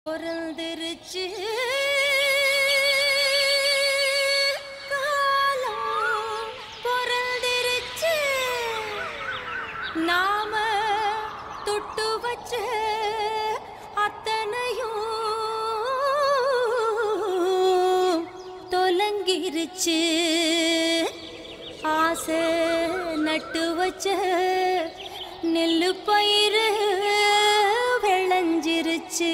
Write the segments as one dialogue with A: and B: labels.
A: பிறந்திருச்சு காலம் பிறந்திருச்சு நாம தொட்டு வச்ச அத்தனையும் தொலங்கிருச்சு ஆசை நட்டு வச்ச நெல்லு பயிறு விளைஞ்சிருச்சு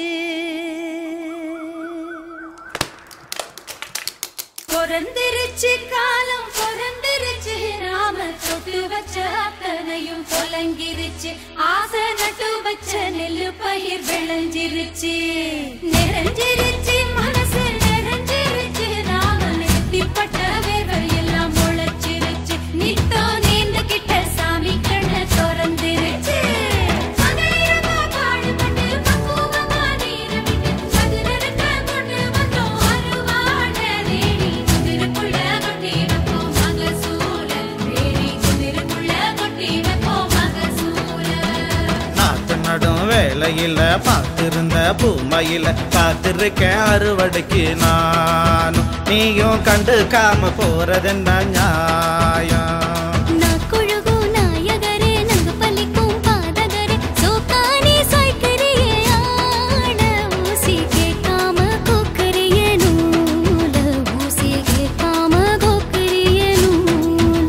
A: பிறந்திருச்சு காலம் பிறந்திருச்சு நாம தொட்டு வச்ச அத்தனையும் தொலங்கிருச்சு ஆசை நட்டு வச்ச நெல்லு பயிர் விளைஞ்சிருச்சு நிறைஞ்சிருச்சு மனசு நிறைஞ்சிருச்சு நாம நெத்திப்பட்ட வேர்வை எல்லாம் முளைச்சிருச்சு நித்தோ நீண்டு கிட்ட சாமி கண்ண திறந்திருச்சு மகளிரமா பாடுபட்டு பக்குவமா நீரை விட்டு சதுரருக்க கொண்டு வந்தோம் அருவாட தேடி குதிருக்குள்ள கொட்டி வைப்போம் மகசூல தேடி குதிருக்குள்ள கொட்டி வைப்போம் மகசூல
B: நாத்து நடும் வேலையில பார்த்திருந்த பூமையில காத்திருக்கேன் அறுவடைக்கு நானும் நீயும் கண்டுக்காம போறதென்ன நியாயம்
A: நக்குழுகும் நாயகரே நங்கு பலிக்கும் பாதகரே சோக்கானே சாய்க்கரியே ஆட ஊசி கேட்காம கோக்கரியே நூல ஊசி கேட்காம கோக்கரியே நூல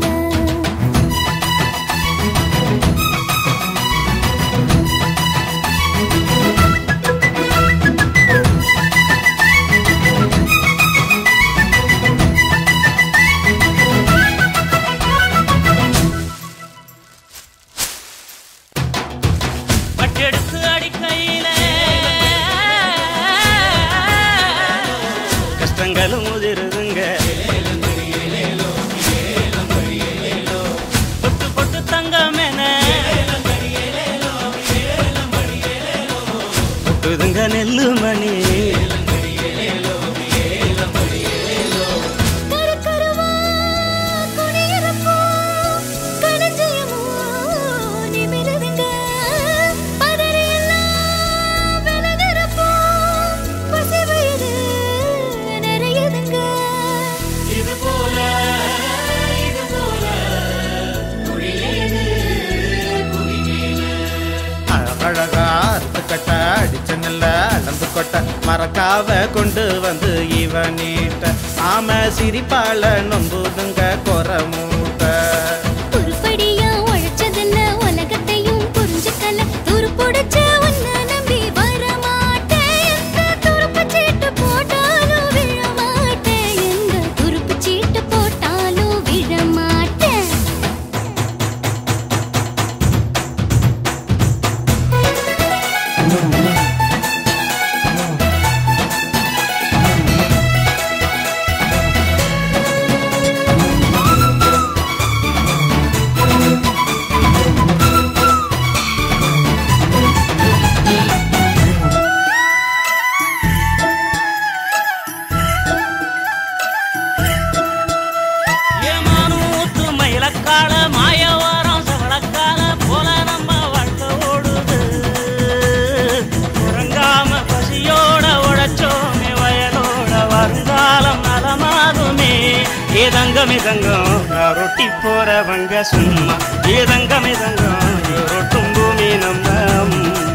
C: பட்டெடுத்து அடிக்கையில கஷ்டங்களும் முதிருதுங்க பொட்டு பொட்டு தங்கம் என பொட்டுதுங்க நெல்லு மணி
A: கருக்கருவா குடியிருப்போ களஞ்சியமோ நிமிருதுங்க பதறியெல்லாம் விலகிறப்போ பசி வயிறு நிறையுதுங்க
C: இது போல இது போல
B: அழகழகா அறுத்து கட்ட அடிச்ச நெல்ல அளந்து கொட்ட மறக்காவ கொண்டு வந்து இவனீட்ட ஆம சிரிப்பால நொம்புதுங்க கொர மூட்ட
A: உருப்படியா உழைச்சதில்ல உலகத்தையும் புரிஞ்சுக்கல துருப்புடிச்ச உன்னை நம்பி வரமாட்டேன் எந்த துருப்பு சீட்டு போட்டாலும் விழமாட்டேன் எந்த துருப்பு சீட்டு போட்டாலும் விழமாட்டேன்
C: ஏமானூத்து மயிலக்கால மாயவாரம் சவளக்கால போல நம்ம வாழ்க்கை ஓடுது உறங்காம பசியோட உழைச்சோமே வயலோட வருங்காலம் நலமாகுமே ஏதங்கம் இதங்கம் ரொட்டி போறவங்க சும்மா ஏதங்கம் இதங்கம் ரொட்டும் பூமி நம்ம அம்மா